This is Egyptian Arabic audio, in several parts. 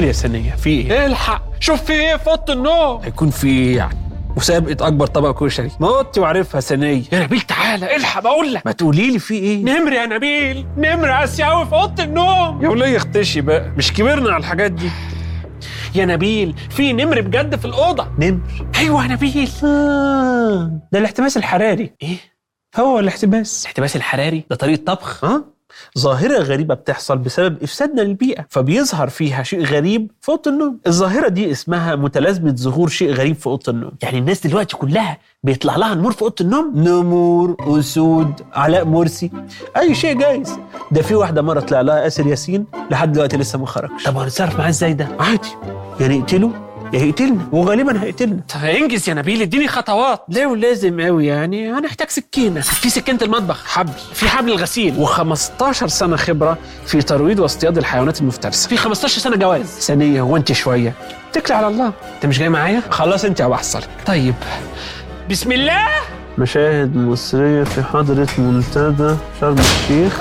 يا سنيه في ايه الحق شوف في ايه في اوضه النوم هيكون في ايه يعني مسابقه اكبر طبق كشري ما قلت وعارفها سنيه يا نبيل تعالى الحق بقول لك ما تقولي لي في ايه نمر يا نبيل نمر اسيوي في اوضه النوم يا وليه اختشي بقى مش كبرنا على الحاجات دي يا نبيل في نمر بجد في الاوضه نمر ايوه يا نبيل آه ده الاحتباس الحراري ايه هو الاحتباس الاحتباس الحراري ده طريقه طبخ اه ظاهرة غريبة بتحصل بسبب إفسادنا للبيئة فبيظهر فيها شيء غريب في أوضة النوم الظاهرة دي اسمها متلازمة ظهور شيء غريب في أوضة النوم يعني الناس دلوقتي كلها بيطلع لها نمور في اوضه النوم نمور أسود علاء مرسي أي شيء جايز ده في واحدة مرة طلع لها آسر ياسين لحد دلوقتي لسه ما خرجش طب هنتصرف معاه ازاي ده عادي يا نقتله يا هيقتلنا وغالبا هيقتلنا طب انجز يا نبيل اديني خطوات لو لازم قوي يعني هنحتاج سكينة في سكينه المطبخ حبل في حبل الغسيل و15 سنة خبرة في ترويض واصطياد الحيوانات المفترسة في 15 سنه جواز ثانية هو أنت شوية اتكلي على الله انت مش جاي معايا خلاص أنت هبحصلك طيب بسم الله مشاهد مصرية في حضرة منتدى شرم الشيخ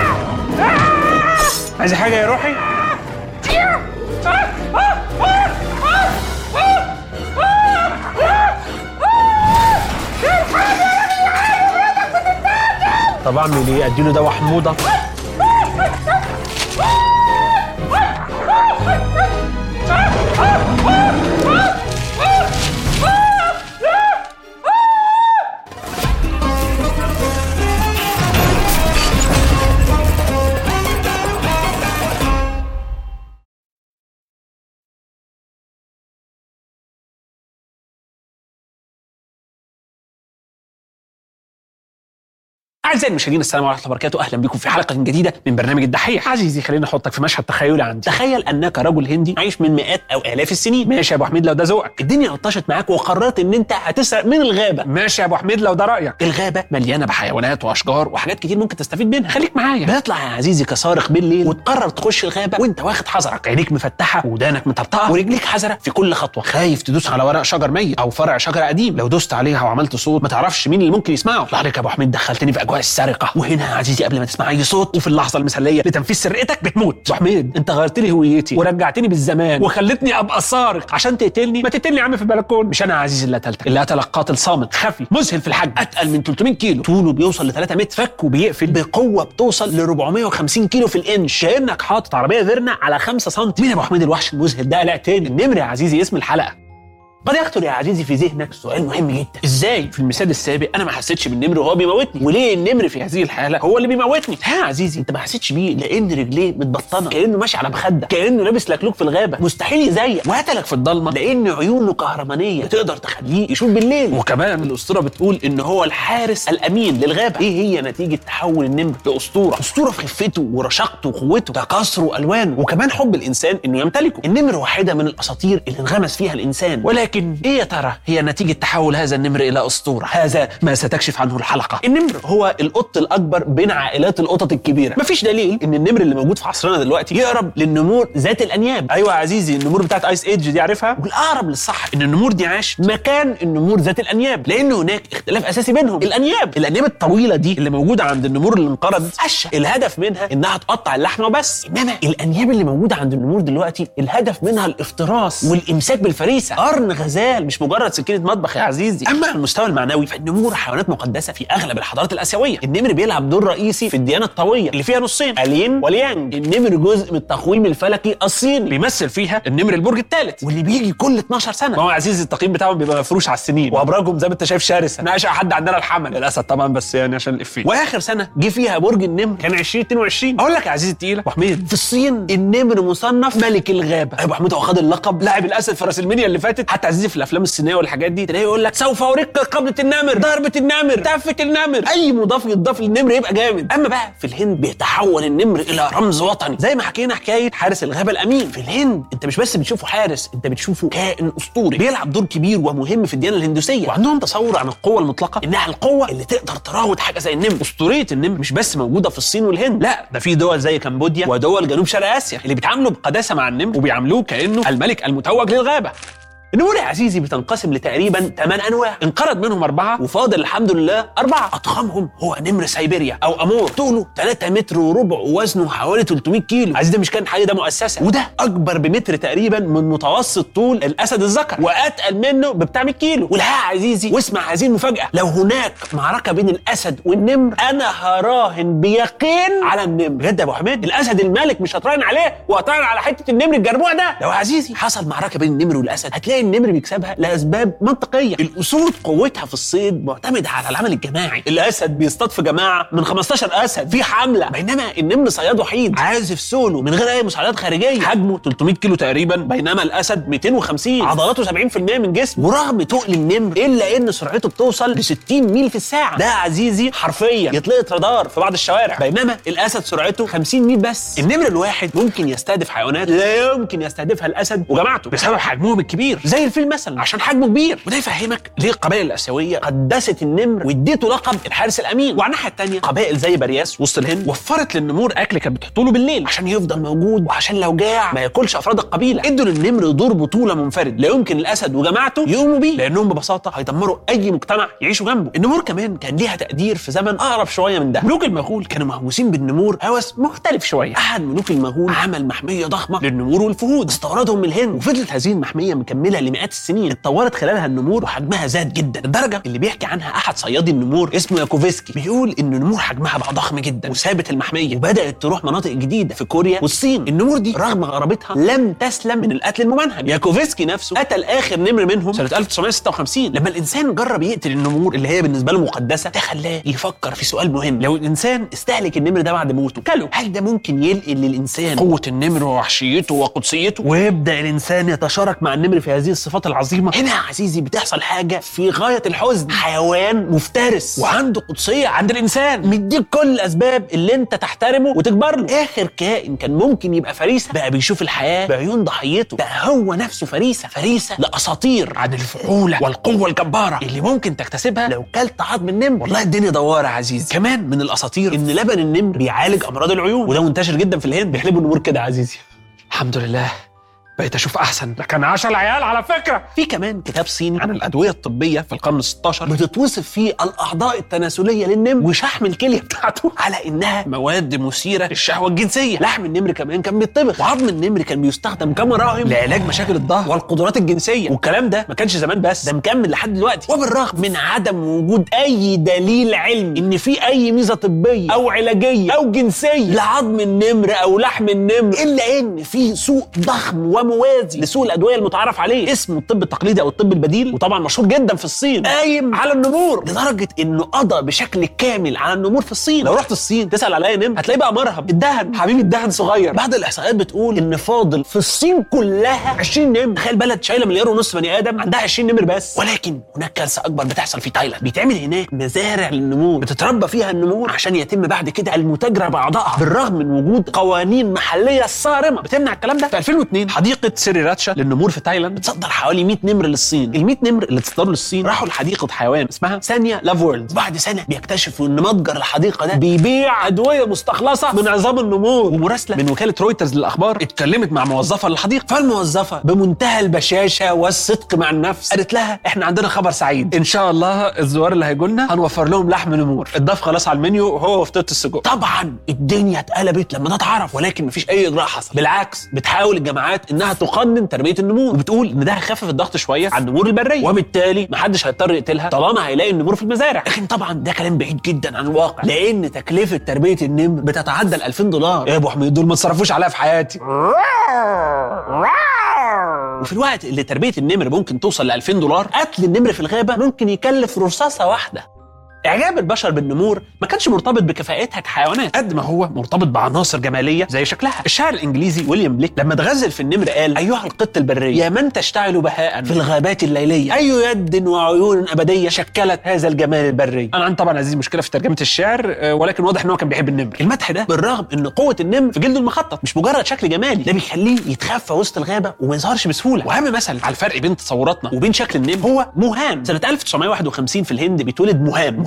عايز حاجة يا روحي؟ طب اعمل ايه؟ اديله دواء حموضه؟ اعزائي المشاهدين السلام عليكم ورحمه الله وبركاته اهلا بكم في حلقه جديده من برنامج الدحيح عزيزي خليني احطك في مشهد تخيلي عندي تخيل انك رجل هندي عايش من مئات او الاف السنين ماشي يا ابو حميد لو ده ذوقك الدنيا لطشت معاك وقررت ان انت هتسرق من الغابه ماشي يا ابو حميد لو ده رايك الغابه مليانه بحيوانات واشجار وحاجات كتير ممكن تستفيد منها خليك معايا بيطلع يا عزيزي كسارق بالليل وتقرر تخش الغابه وانت واخد حذرك عينيك مفتحه ودانك مطرطقه ورجليك حذره في كل خطوه خايف تدوس على ورق شجر ميت او فرع شجره قديم لو دوست عليها وعملت صوت ما تعرفش مين اللي ممكن يسمعه الله عليك يا ابو حميد دخلتني في اجواء السرقه وهنا يا عزيزي قبل ما تسمع اي صوت وفي اللحظه المثاليه لتنفيذ سرقتك بتموت ابو حميد انت غيرت لي هويتي ورجعتني بالزمان وخلتني ابقى سارق عشان تقتلني ما تقتلني يا عم في البلكون مش انا يا عزيزي اللي قتلتك اللي قتلك قاتل صامت خفي مذهل في الحجم اتقل من 300 كيلو طوله بيوصل ل 3 متر فك وبيقفل بقوه بتوصل ل 450 كيلو في الانش كانك حاطط عربيه فيرنا على 5 سم مين يا ابو حميد الوحش المذهل ده قلق تاني النمر يا عزيزي اسم الحلقه قد يخطر يا عزيزي في ذهنك سؤال مهم جدا ازاي في المثال السابق انا ما حسيتش بالنمر وهو بيموتني وليه النمر في هذه الحاله هو اللي بيموتني ها يا عزيزي انت ما حسيتش بيه لان رجليه متبطنه كانه ماشي على مخده كانه لابس لكلوك في الغابه مستحيل يزيق وقتلك في الضلمه لان عيونه كهرمانيه تقدر تخليه يشوف بالليل وكمان الاسطوره بتقول ان هو الحارس الامين للغابه ايه هي نتيجه تحول النمر لاسطوره اسطوره في خفته ورشاقته وقوته تكاثره والوانه وكمان حب الانسان انه يمتلكه النمر واحده من الاساطير اللي انغمس فيها الانسان ولكن ايه يا ترى هي نتيجه تحول هذا النمر الى اسطوره هذا ما ستكشف عنه الحلقه النمر هو القط الاكبر بين عائلات القطط الكبيره مفيش دليل ان النمر اللي موجود في عصرنا دلوقتي يقرب للنمور ذات الانياب ايوه يا عزيزي النمور بتاعت ايس ايدج دي عارفها والاقرب للصح ان النمور دي عاشت مكان النمور ذات الانياب لان هناك اختلاف اساسي بينهم الانياب الانياب الطويله دي اللي موجوده عند النمور اللي انقرضت قشه الهدف منها انها تقطع اللحمه بس انما الانياب اللي موجوده عند النمور دلوقتي الهدف منها الافتراس والامساك بالفريسه قرن غزال مش مجرد سكينه مطبخ يا عزيزي اما على المستوى المعنوي فالنمور حيوانات مقدسه في اغلب الحضارات الاسيويه النمر بيلعب دور رئيسي في الديانه الطويله اللي فيها نصين الين واليانج النمر جزء من التقويم الفلكي الصيني بيمثل فيها النمر البرج الثالث واللي بيجي كل 12 سنه ما هو يا عزيزي التقييم بتاعهم بيبقى مفروش على السنين وابراجهم زي ما انت شايف شرسه ناقش حد عندنا الحمل الاسد طبعا بس يعني عشان الافيه واخر سنه جه فيها برج النمر كان 2022 اقول لك يا عزيزي التقيله ابو حميد في الصين النمر مصنف ملك الغابه ابو حميد هو خد اللقب لاعب الاسد في راس المنيا اللي فاتت حتى عزيزي في الافلام الصينيه والحاجات دي تلاقيه يقول لك سوف اريك قبضه النمر ضربه النمر تفه النمر اي مضاف يضاف للنمر يبقى جامد اما بقى في الهند بيتحول النمر الى رمز وطني زي ما حكينا حكايه حارس الغابه الامين في الهند انت مش بس بتشوفه حارس انت بتشوفه كائن اسطوري بيلعب دور كبير ومهم في الديانه الهندوسيه وعندهم تصور عن القوه المطلقه انها القوه اللي تقدر تراود حاجه زي النمر اسطوريه النمر مش بس موجوده في الصين والهند لا ده في دول زي كمبوديا ودول جنوب شرق اسيا اللي بيتعاملوا بقداسه مع النمر وبيعاملوه كانه الملك المتوج للغابه النمور يا عزيزي بتنقسم لتقريبا 8 انواع انقرض منهم اربعه وفاضل الحمد لله اربعه اضخمهم هو نمر سيبيريا او امور طوله 3 متر وربع ووزنه حوالي 300 كيلو عزيزي ده مش كان حاجه ده مؤسسه وده اكبر بمتر تقريبا من متوسط طول الاسد الذكر واتقل منه بتاع 100 كيلو والها يا عزيزي واسمع هذه المفاجاه لو هناك معركه بين الاسد والنمر انا هراهن بيقين على النمر بجد يا ابو حميد الاسد الملك مش هتراهن عليه وهتراهن على حته النمر الجربوع ده لو يا عزيزي حصل معركه بين النمر والاسد هتلاقي النمر بيكسبها لاسباب منطقيه الاسود قوتها في الصيد معتمده على العمل الجماعي الاسد بيصطاد في جماعه من 15 اسد في حمله بينما النمر صياد وحيد عازف سولو من غير اي مساعدات خارجيه حجمه 300 كيلو تقريبا بينما الاسد 250 عضلاته 70% من جسمه ورغم تقل النمر الا ان سرعته بتوصل ل 60 ميل في الساعه ده يا عزيزي حرفيا يطلق رادار في بعض الشوارع بينما الاسد سرعته 50 ميل بس النمر الواحد ممكن يستهدف حيوانات لا يمكن يستهدفها الاسد وجماعته بسبب حجمهم الكبير زي الفيل مثلا عشان حجمه كبير وده يفهمك ليه القبائل الاسيويه قدست النمر واديته لقب الحارس الامين وعلى الناحيه الثانيه قبائل زي برياس وسط الهند وفرت للنمور اكل كانت بتحطه له بالليل عشان يفضل موجود وعشان لو جاع ما ياكلش افراد القبيله ادوا للنمر دور بطوله منفرد لا يمكن الاسد وجماعته يقوموا بيه لانهم ببساطه هيدمروا اي مجتمع يعيشوا جنبه النمور كمان كان ليها تقدير في زمن اقرب شويه من ده ملوك المغول كانوا مهووسين بالنمور هوس مختلف شويه احد ملوك المغول عمل محميه ضخمه للنمور والفهود استوردهم من الهند وفضلت هذه المحميه مكمله لمئات السنين اتطورت خلالها النمور وحجمها زاد جدا لدرجه اللي بيحكي عنها احد صيادي النمور اسمه ياكوفسكي بيقول ان النمور حجمها بقى ضخم جدا وثابت المحميه وبدات تروح مناطق جديده في كوريا والصين النمور دي رغم غرابتها لم تسلم من القتل الممنهج ياكوفسكي نفسه قتل اخر نمر منهم سنه 1956 لما الانسان جرب يقتل النمور اللي هي بالنسبه له مقدسه ده خلاه يفكر في سؤال مهم لو الانسان استهلك النمر ده بعد موته كله هل ده ممكن ينقل للانسان قوه النمر ووحشيته وقدسيته ويبدا الانسان يتشارك مع النمر في هذه الصفات العظيمه هنا يا عزيزي بتحصل حاجه في غايه الحزن حيوان مفترس وعنده قدسيه عند الانسان مديك كل الاسباب اللي انت تحترمه وتكبر له اخر كائن كان ممكن يبقى فريسه بقى بيشوف الحياه بعيون ضحيته بقى هو نفسه فريسه فريسه لاساطير عن الفحوله والقوه الجباره اللي ممكن تكتسبها لو كلت عظم النمر والله الدنيا دواره يا عزيزي كمان من الاساطير ان لبن النمر بيعالج امراض العيون وده منتشر جدا في الهند بيحلبوا النمور كده يا عزيزي الحمد لله بقيت اشوف احسن ده كان 10 عيال على فكره في كمان كتاب صيني عن الادويه الطبيه في القرن ال16 بتتوصف فيه الاعضاء التناسليه للنمر وشحم الكليه بتاعته على انها مواد مثيره للشهوه الجنسيه لحم النمر كمان كان بيتطبخ وعظم النمر كان بيستخدم كمراهم لعلاج مشاكل الظهر والقدرات الجنسيه والكلام ده ما كانش زمان بس ده مكمل لحد دلوقتي وبالرغم من عدم وجود اي دليل علمي ان في اي ميزه طبيه او علاجيه او جنسيه لعظم النمر او لحم النمر الا ان في سوق ضخم وموازي لسوق الادويه المتعارف عليه اسمه الطب التقليدي او الطب البديل وطبعا مشهور جدا في الصين قايم على النمور لدرجه انه قضى بشكل كامل على النمور في الصين لو رحت الصين تسال على اي نمر هتلاقيه بقى مرهب الدهن حبيبي الدهن صغير بعض الاحصائيات بتقول ان فاضل في الصين كلها 20 نمر تخيل بلد شايله مليار ونص بني ادم عندها 20 نمر بس ولكن هناك كارثه اكبر بتحصل في تايلاند بيتعمل هناك مزارع للنمور بتتربى فيها النمور عشان يتم بعد كده المتاجره باعضائها بالرغم من وجود قوانين محليه صارمه بتمنع الكلام ده في 2002 حديقه سريراتشا للنمور في تايلاند بتصدر حوالي 100 نمر للصين ال 100 نمر اللي تصدروا للصين راحوا لحديقه حيوان اسمها ثانيه لاف وورلد بعد سنه بيكتشفوا ان متجر الحديقه ده بيبيع ادويه مستخلصه من عظام النمور ومراسله من وكاله رويترز للاخبار اتكلمت مع موظفه للحديقه فالموظفه بمنتهى البشاشه والصدق مع النفس قالت لها احنا عندنا خبر سعيد ان شاء الله الزوار اللي هيجوا لنا هنوفر لهم لحم نمور اتضاف خلاص على المنيو هو وفطيره السجق طبعا الدنيا اتقلبت لما ده اتعرف ولكن مفيش اي اجراء حصل بالعكس بتحاول الجامعات انها تقنن تربيه النمور وبتقول ان ده هيخفف الضغط شويه على النمور البريه وبالتالي محدش هيضطر يقتلها طالما هيلاقي النمور في المزارع لكن طبعا ده كلام بعيد جدا عن الواقع لان تكلفه تربيه النمر بتتعدى ال 2000 دولار يا ابو حميد دول ما تصرفوش عليها في حياتي وفي الوقت اللي تربيه النمر ممكن توصل ل 2000 دولار قتل النمر في الغابه ممكن يكلف رصاصه واحده اعجاب البشر بالنمور ما كانش مرتبط بكفاءتها كحيوانات قد ما هو مرتبط بعناصر جماليه زي شكلها الشاعر الانجليزي ويليام بليك لما اتغزل في النمر قال ايها القط البري يا من تشتعل بهاء في الغابات الليليه اي يد وعيون ابديه شكلت هذا الجمال البري انا عندي طبعا عزيزي مشكله في ترجمه الشعر آه، ولكن واضح ان هو كان بيحب النمر المدح ده بالرغم ان قوه النمر في جلده المخطط مش مجرد شكل جمالي ده بيخليه يتخفى وسط الغابه وما يظهرش بسهوله واهم مثل على الفرق بين تصوراتنا وبين شكل النمر هو مهام سنه 1951 في الهند بيتولد مهام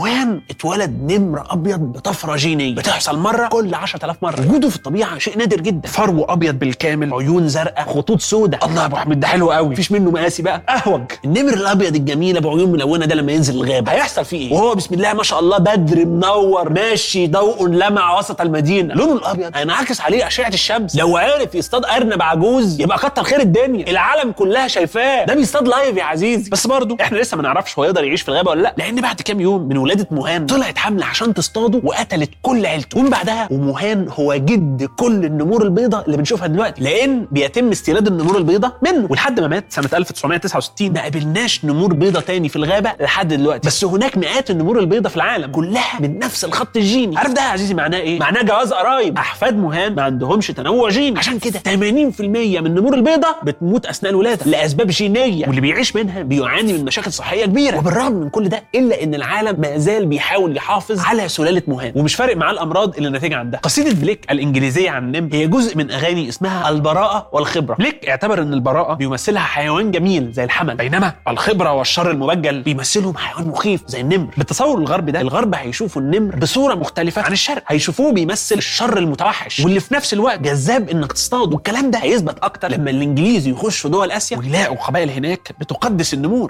وهان اتولد نمر ابيض بطفره جينيه بتحصل مره كل 10000 مره وجوده في الطبيعه شيء نادر جدا فرو ابيض بالكامل عيون زرقاء خطوط سوداء الله يا ابو حميد ده حلو قوي مفيش منه مقاسي بقى اهوج النمر الابيض الجميل ابو عيون ملونه ده لما ينزل الغابه هيحصل فيه ايه وهو بسم الله ما شاء الله بدر منور ماشي ضوء لمع وسط المدينه لونه الابيض هينعكس عليه اشعه الشمس لو عرف يصطاد ارنب عجوز يبقى كتر خير الدنيا العالم كلها شايفاه ده بيصطاد لايف يا عزيزي بس برضه احنا لسه ما نعرفش هو يقدر يعيش في الغابه ولا لا لان بعد كام يوم من ولاده مهان طلعت حمله عشان تصطاده وقتلت كل عيلته ومن بعدها ومهان هو جد كل النمور البيضاء اللي بنشوفها دلوقتي لان بيتم استيراد النمور البيضاء منه ولحد ما مات سنه 1969 ما قابلناش نمور بيضاء تاني في الغابه لحد دلوقتي بس هناك مئات النمور البيضاء في العالم كلها من نفس الخط الجيني عارف ده يا عزيزي معناه ايه معناه جواز قرايب احفاد مهان ما عندهمش تنوع جيني عشان كده 80% من النمور البيضاء بتموت اثناء الولاده لاسباب جينيه واللي بيعيش منها بيعاني من مشاكل صحيه كبيره وبالرغم من كل ده الا ان العالم ما زال بيحاول يحافظ على سلاله مهان ومش فارق معاه الامراض اللي ناتجه عن ده قصيده بليك الانجليزيه عن النمر هي جزء من اغاني اسمها البراءه والخبره بليك اعتبر ان البراءه بيمثلها حيوان جميل زي الحمل بينما الخبره والشر المبجل بيمثلهم حيوان مخيف زي النمر بالتصور الغربي ده الغرب هيشوفوا النمر بصوره مختلفه عن الشرق هيشوفوه بيمثل الشر المتوحش واللي في نفس الوقت جذاب انك تصطاد والكلام ده هيثبت اكتر لما الانجليز يخشوا دول اسيا ويلاقوا قبائل هناك بتقدس النمور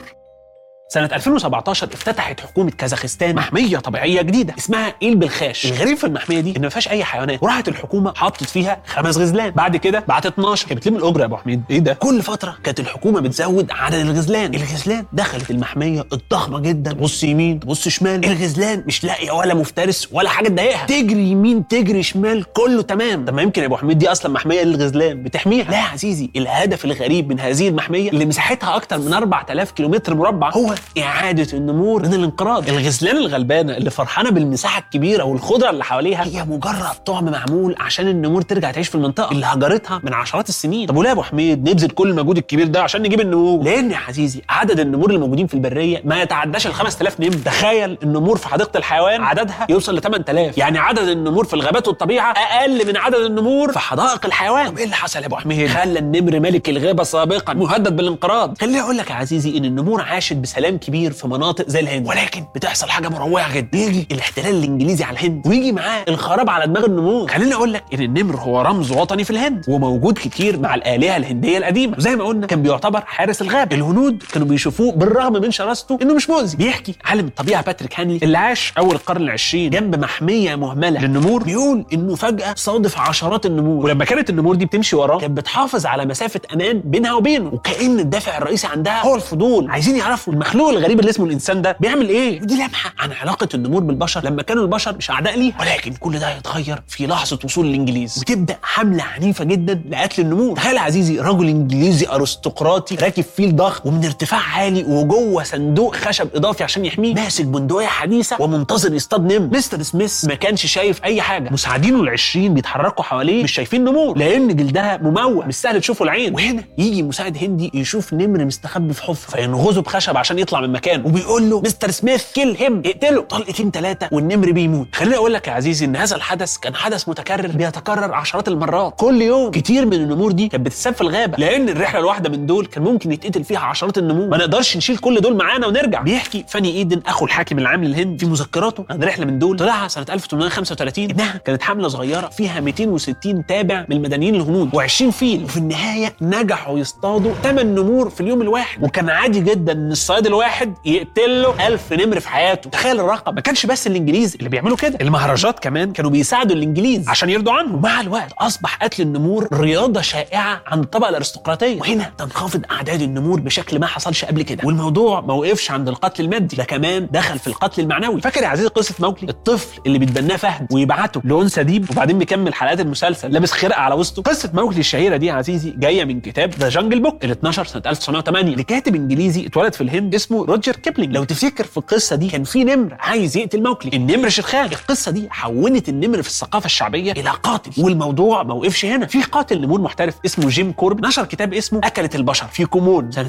سنة 2017 افتتحت حكومة كازاخستان محمية طبيعية جديدة اسمها إيل بالخاش الغريب في المحمية دي إن ما فيهاش أي حيوانات وراحت الحكومة حطت فيها خمس غزلان بعد كده بعت 12 كانت بتلم الأجرة يا أبو حميد إيه ده كل فترة كانت الحكومة بتزود عدد الغزلان الغزلان دخلت المحمية الضخمة جدا بص يمين تبص شمال الغزلان مش لاقية ولا مفترس ولا حاجة تضايقها تجري يمين تجري شمال كله تمام طب ما يمكن يا أبو حميد دي أصلا محمية للغزلان بتحميها لا يا عزيزي الهدف الغريب من هذه المحمية اللي مساحتها أكتر من 4000 كيلومتر مربع هو إعادة النمور من الانقراض الغزلان الغلبانه اللي فرحانه بالمساحه الكبيره والخضره اللي حواليها هي مجرد طعم معمول عشان النمور ترجع تعيش في المنطقه اللي هجرتها من عشرات السنين طب وليه يا ابو حميد نبذل كل المجهود الكبير ده عشان نجيب النمور لان يا عزيزي عدد النمور الموجودين في البريه ما يتعداش ال 5000 نمر تخيل النمور في حديقه الحيوان عددها يوصل ل 8000 يعني عدد النمور في الغابات والطبيعه اقل من عدد النمور في حدائق الحيوان طب ايه اللي حصل يا ابو حميد خلى النمر ملك الغابه سابقا مهدد بالانقراض خليني اقول لك يا عزيزي ان النمور عاشت بسلام كبير في مناطق زي الهند ولكن بتحصل حاجه مروعه جدا يجي الاحتلال الانجليزي على الهند ويجي معاه الخراب على دماغ النمور خليني اقول لك ان النمر هو رمز وطني في الهند وموجود كتير مع الالهه الهنديه القديمه وزي ما قلنا كان بيعتبر حارس الغابه الهنود كانوا بيشوفوه بالرغم من شراسته انه مش مؤذي بيحكي عالم الطبيعه باتريك هانلي اللي عاش اول القرن العشرين جنب محميه مهمله للنمور بيقول انه فجاه صادف عشرات النمور ولما كانت النمور دي بتمشي وراه كانت بتحافظ على مسافه امان بينها وبينه وكان الدافع الرئيسي عندها هو الفضول عايزين يعرفوا المخلوق الغريب اللي اسمه الانسان ده بيعمل ايه ودي لمحه عن علاقه النمور بالبشر لما كانوا البشر مش اعداء ليه ولكن كل ده هيتغير في لحظه وصول الانجليز وتبدا حمله عنيفه جدا لقتل النمور تخيل يا عزيزي رجل انجليزي ارستقراطي راكب فيل ضخم ومن ارتفاع عالي وجوه صندوق خشب اضافي عشان يحميه ماسك بندقيه حديثه ومنتظر يصطاد نمر مستر سميث ما كانش شايف اي حاجه مساعدينه العشرين بيتحركوا حواليه مش شايفين نمور لان جلدها مموه مش سهل تشوفه العين وهنا يجي مساعد هندي يشوف نمر مستخبي في حفره فينغزه بخشب عشان يطلع من مكانه وبيقول له مستر سميث كيل هيم اقتله طلقتين ثلاثه والنمر بيموت خليني اقول لك يا عزيزي ان هذا الحدث كان حدث متكرر بيتكرر عشرات المرات كل يوم كتير من النمور دي كانت بتتساب في الغابه لان الرحله الواحده من دول كان ممكن يتقتل فيها عشرات النمور ما نقدرش نشيل كل دول معانا ونرجع بيحكي فاني ايدن اخو الحاكم العام للهند في مذكراته عن رحله من دول طلعها سنه 1835 انها كانت حمله صغيره فيها 260 تابع من المدنيين الهنود و20 فيل وفي النهايه نجحوا يصطادوا 8 نمور في اليوم الواحد وكان عادي جدا ان الصياد الواحد يقتل له 1000 نمر في حياته تخيل الرقم ما كانش بس الانجليز اللي بيعملوا كده المهرجات كمان كانوا بيساعدوا الانجليز عشان يرضوا عنهم ومع الوقت اصبح قتل النمور رياضه شائعه عند الطبقه الارستقراطيه وهنا تنخفض اعداد النمور بشكل ما حصلش قبل كده والموضوع ما وقفش عند القتل المادي ده كمان دخل في القتل المعنوي فاكر يا عزيزي قصه موكلي الطفل اللي بيتبناه فهد ويبعته لانثى ديب وبعدين بيكمل حلقات المسلسل لابس خرقه على وسطه قصه موكلي الشهيره دي يا عزيزي جايه من كتاب ذا جانجل بوك اللي 12 سنه 1908 لكاتب انجليزي اتولد في الهند اسمه روجر كيبلينج لو تفتكر في القصه دي كان في نمر عايز يقتل موكلي النمر شرخان القصه دي حولت النمر في الثقافه الشعبيه الى قاتل والموضوع ما وقفش هنا في قاتل نمور محترف اسمه جيم كورب نشر كتاب اسمه اكلت البشر في كومون سنه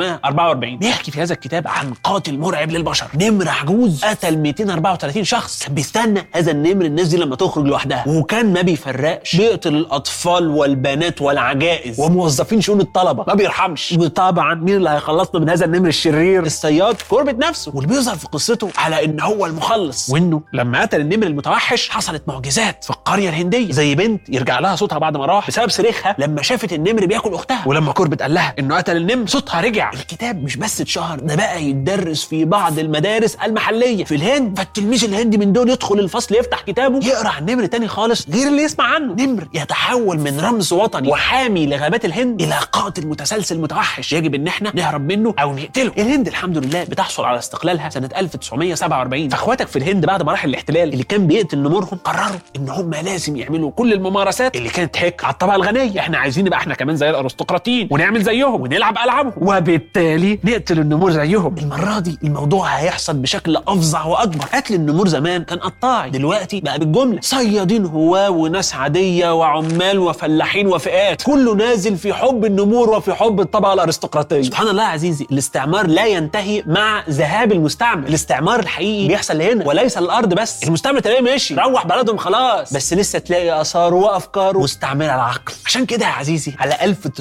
1944 بيحكي في هذا الكتاب عن قاتل مرعب للبشر نمر عجوز قتل 234 شخص كان بيستنى هذا النمر الناس دي لما تخرج لوحدها وكان ما بيفرقش بيقتل الاطفال والبنات والعجائز وموظفين شؤون الطلبه ما بيرحمش وطبعا مين اللي هيخلصنا من هذا النمر الشرير الشرير الصياد كوربت نفسه واللي بيظهر في قصته على ان هو المخلص وانه لما قتل النمر المتوحش حصلت معجزات في القريه الهنديه زي بنت يرجع لها صوتها بعد ما راح بسبب صريخها لما شافت النمر بياكل اختها ولما كوربت قال لها انه قتل النمر صوتها رجع الكتاب مش بس اتشهر ده بقى يتدرس في بعض المدارس المحليه في الهند فالتلميذ الهندي من دول يدخل الفصل يفتح كتابه يقرا عن نمر تاني خالص غير اللي يسمع عنه نمر يتحول من رمز وطني وحامي لغابات الهند الى قاتل متسلسل متوحش يجب ان احنا نهرب منه او نقتله الهند الحمد لله بتحصل على استقلالها سنه 1947 فاخواتك في الهند بعد ما راح الاحتلال اللي كان بيقتل نمورهم قرروا ان هم لازم يعملوا كل الممارسات اللي كانت تحك على الطبقه الغنيه احنا عايزين نبقى احنا كمان زي الارستقراطيين ونعمل زيهم ونلعب العابهم وبالتالي نقتل النمور زيهم المره دي الموضوع هيحصل بشكل افظع واكبر قتل النمور زمان كان قطاعي دلوقتي بقى بالجمله صيادين هواه وناس عاديه وعمال وفلاحين وفئات كله نازل في حب النمور وفي حب الطبقه الارستقراطيه سبحان الله يا عزيزي الاستعمار لا ينتهي مع ذهاب المستعمر الاستعمار الحقيقي بيحصل هنا وليس الارض بس المستعمر تلاقيه ماشي روح بلدهم خلاص بس لسه تلاقي اثاره وافكاره مستعمره العقل عشان كده يا عزيزي على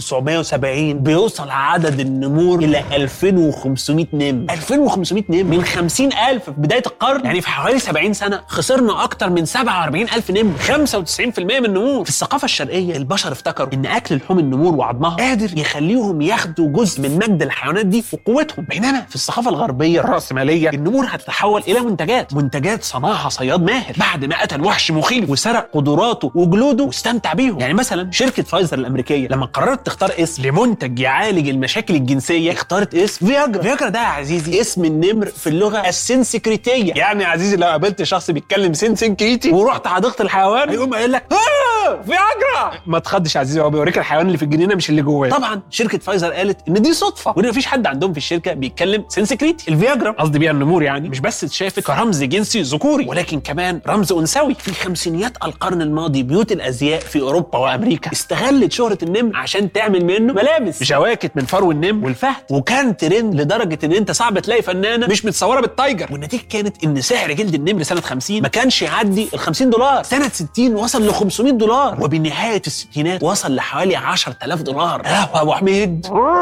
1970 بيوصل عدد النمور الى 2500 نمر 2500 نمر من 50000 في بدايه القرن يعني في حوالي 70 سنه خسرنا اكتر من 47000 نمر 95% من النمور في الثقافه الشرقيه البشر افتكروا ان اكل لحوم النمور وعظمها قادر يخليهم ياخدوا جزء من مجد الحيوانات دي وقوتهم بينما في الثقافه الغربيه الراسماليه النمور هتتحول الى منتجات منتجات صنعها صياد ماهر بعد ما قتل وحش مخيف وسرق قدراته وجلوده واستمتع بيهم يعني مثلا شركه فايزر الامريكيه لما قررت تختار اسم لمنتج يعالج المشاكل الجنسيه اختارت اسم فياجرا فياجرا ده يا عزيزي اسم النمر في اللغه السنسكريتيه يعني يا عزيزي لو قابلت شخص بيتكلم سنسكريتي ورحت حديقه الحيوان هيقوم قايل لك آه فياجرا ما تخضش يا عزيزي هو بيوريك الحيوان اللي في الجنينه مش اللي جواه طبعا شركه فايزر قالت ان دي صدفه وان مفيش حد عندهم في الشركه بيتكلم سنسكريتي الفياجرا قصدي بيها النمور يعني مش بس اتشافت كرمز جنسي ذكوري ولكن كمان رمز انثوي في خمسينيات القرن الماضي بيوت الازياء في اوروبا وامريكا استغلت شهره النمر عشان تعمل منه ملابس جواكت من فرو النمر والفهد وكان ترند لدرجه ان انت صعب تلاقي فنانه مش متصوره بالتايجر والنتيجه كانت ان سعر جلد النمر سنه 50 ما كانش يعدي ال 50 دولار سنه 60 وصل ل 500 دولار وبنهايه الستينات وصل لحوالي 10000 دولار يا ابو حميد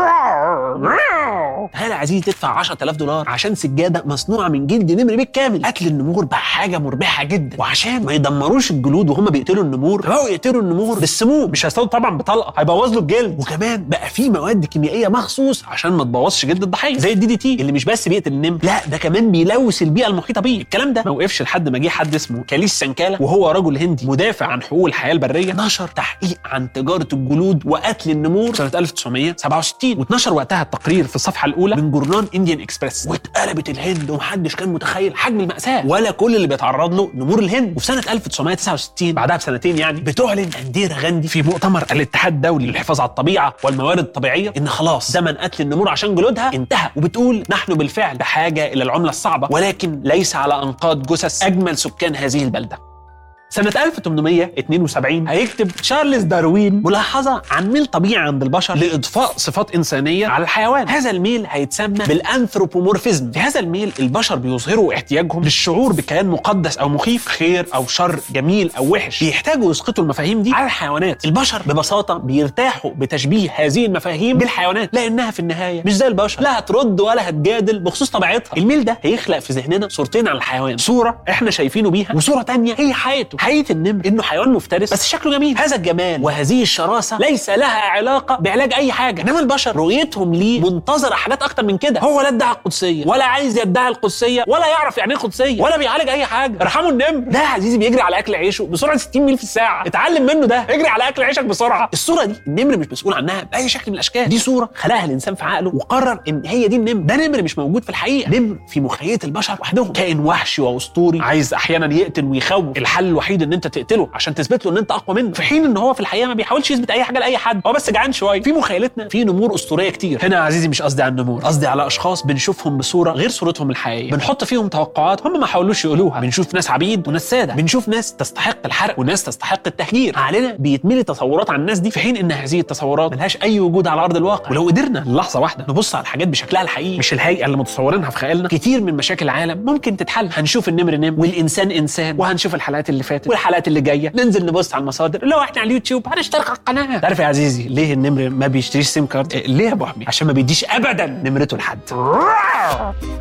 تخيل يا عزيزي تدفع 10000 دولار عشان سجاده مصنوعه من جلد نمر بالكامل قتل النمور بقى حاجه مربحه جدا وعشان ما يدمروش الجلود وهم بيقتلوا النمور بقوا يقتلوا النمور بالسموم مش هيصطادوا طبعا بطلقه هيبوظ له الجلد وكمان بقى في مواد كيميائيه مخصوص عشان ما تبوظش جلد الضحيه زي الدي دي تي اللي مش بس بيقتل النمر لا ده كمان بيلوث البيئه المحيطه بيه الكلام ده ما وقفش لحد ما جه حد اسمه كاليس سنكالا وهو رجل هندي مدافع عن حقوق الحياه البريه نشر تحقيق عن تجاره الجلود وقتل النمور سنه 1967 واتنشر وقتها التقرير في الصفحه الاولى من جورنال انديان اكسبريس واتقلبت الهند ومحدش كان متخيل حجم الماساه ولا كل اللي بيتعرض له نمور الهند وفي سنه 1969 بعدها بسنتين يعني بتعلن انديرا غاندي في مؤتمر الاتحاد الدولي للحفاظ على الطبيعه والموارد الطبيعيه ان خلاص زمن قتل النمور عشان جلودها انتهى وبتقول نحن بالفعل بحاجه الى العمله الصعبه ولكن ليس على انقاض جثث اجمل سكان هذه البلده سنة 1872 هيكتب تشارلز داروين ملاحظة عن ميل طبيعي عند البشر لإضفاء صفات إنسانية على الحيوان هذا الميل هيتسمى بالأنثروبومورفيزم في هذا الميل البشر بيظهروا احتياجهم للشعور بكيان مقدس أو مخيف خير أو شر جميل أو وحش بيحتاجوا يسقطوا المفاهيم دي على الحيوانات البشر ببساطة بيرتاحوا بتشبيه هذه المفاهيم بالحيوانات لأنها في النهاية مش زي البشر لا هترد ولا هتجادل بخصوص طبيعتها الميل ده هيخلق في ذهننا صورتين عن الحيوان صورة احنا شايفينه بيها وصورة تانية هي حياته حقيقة النمر انه حيوان مفترس بس شكله جميل هذا الجمال وهذه الشراسة ليس لها علاقة بعلاج اي حاجة انما البشر رؤيتهم ليه منتظرة حاجات اكتر من كده هو لا ادعى القدسية ولا عايز يدعي القدسية ولا يعرف يعني ايه قدسية ولا بيعالج اي حاجة ارحموا النمر ده يا عزيزي بيجري على اكل عيشه بسرعة 60 ميل في الساعة اتعلم منه ده اجري على اكل عيشك بسرعة الصورة دي النمر مش مسؤول عنها باي شكل من الاشكال دي صورة خلقها الانسان في عقله وقرر ان هي دي النمر ده نمر مش موجود في الحقيقة نمر في مخيلة البشر وحدهم كائن وحشي واسطوري عايز احيانا يقتل ويخوف الحل الوحيد ان انت تقتله عشان تثبت له ان انت اقوى منه في حين ان هو في الحقيقه ما بيحاولش يثبت اي حاجه لاي حد هو بس جعان شويه في مخيلتنا في نمور اسطوريه كتير هنا يا عزيزي مش قصدي على النمور قصدي على اشخاص بنشوفهم بصوره غير صورتهم الحقيقيه بنحط فيهم توقعات هم ما حاولوش يقولوها بنشوف ناس عبيد وناس ساده بنشوف ناس تستحق الحرق وناس تستحق التهجير عقلنا بيتملي تصورات عن الناس دي في حين ان هذه التصورات ملهاش اي وجود على ارض الواقع ولو قدرنا للحظه واحده نبص على الحاجات بشكلها الحقيقي مش الهيئه اللي متصورينها في خيالنا كتير من مشاكل العالم ممكن تتحل هنشوف النمر نمر والانسان انسان وهنشوف الحلقات اللي فاتت فاتت والحلقات اللي جايه ننزل نبص على المصادر لو احنا على اليوتيوب هنشترك على القناه تعرف يا عزيزي ليه النمر ما بيشتريش سيم كارد إيه، ليه يا ابو حميد عشان ما بيديش ابدا نمرته لحد